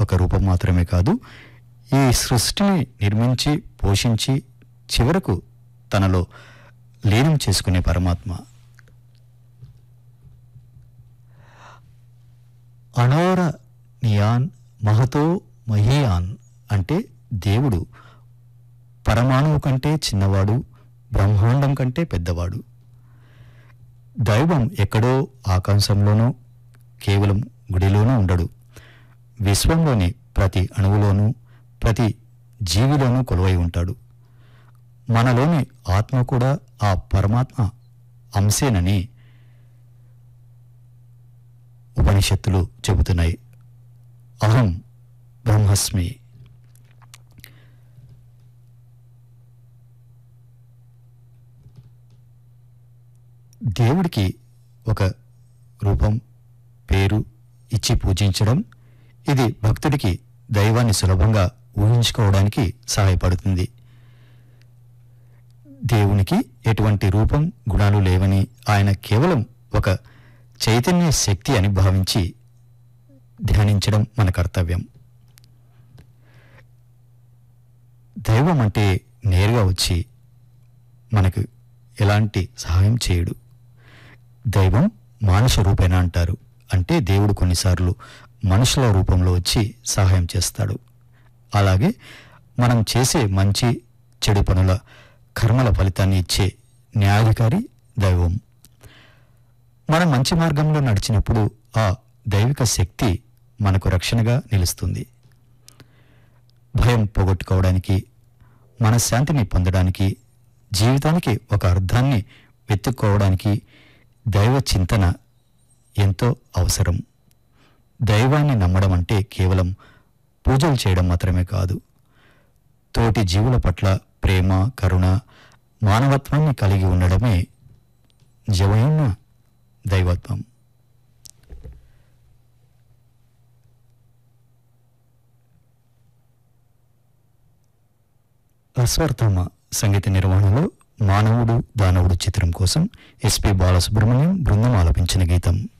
ఒక రూపం మాత్రమే కాదు ఈ సృష్టిని నిర్మించి పోషించి చివరకు తనలో లీనం చేసుకునే పరమాత్మ అణోర నియాన్ మహతో మహీయాన్ అంటే దేవుడు పరమాణువు కంటే చిన్నవాడు బ్రహ్మాండం కంటే పెద్దవాడు దైవం ఎక్కడో ఆకాశంలోనూ కేవలం గుడిలోనూ ఉండడు విశ్వంలోని ప్రతి అణువులోనూ ప్రతి జీవిలోనూ కొలువై ఉంటాడు మనలోని ఆత్మ కూడా ఆ పరమాత్మ అంశేనని ఉపనిషత్తులు చెబుతున్నాయి అహం బ్రహ్మస్మి దేవుడికి ఒక రూపం పేరు ఇచ్చి పూజించడం ఇది భక్తుడికి దైవాన్ని సులభంగా ఊహించుకోవడానికి సహాయపడుతుంది దేవునికి ఎటువంటి రూపం గుణాలు లేవని ఆయన కేవలం ఒక చైతన్య శక్తి అని భావించి ధ్యానించడం మన కర్తవ్యం దైవం అంటే నేరుగా వచ్చి మనకు ఎలాంటి సహాయం చేయడు దైవం మానుష రూపేణ అంటారు అంటే దేవుడు కొన్నిసార్లు మనుషుల రూపంలో వచ్చి సహాయం చేస్తాడు అలాగే మనం చేసే మంచి చెడు పనుల కర్మల ఫలితాన్ని ఇచ్చే న్యాయాధికారి దైవం మనం మంచి మార్గంలో నడిచినప్పుడు ఆ దైవిక శక్తి మనకు రక్షణగా నిలుస్తుంది భయం పోగొట్టుకోవడానికి మనశ్శాంతిని పొందడానికి జీవితానికి ఒక అర్థాన్ని వెతుక్కోవడానికి దైవ చింతన ఎంతో అవసరం దైవాన్ని నమ్మడం అంటే కేవలం పూజలు చేయడం మాత్రమే కాదు తోటి జీవుల పట్ల ప్రేమ కరుణ మానవత్వాన్ని కలిగి ఉండడమే నిజమైన దైవత్వం అశ్వర్థమ సంగీత నిర్వహణలో మానవుడు దానవుడు చిత్రం కోసం ఎస్పి బాలసుబ్రహ్మణ్యం బృందం ఆలపించిన గీతం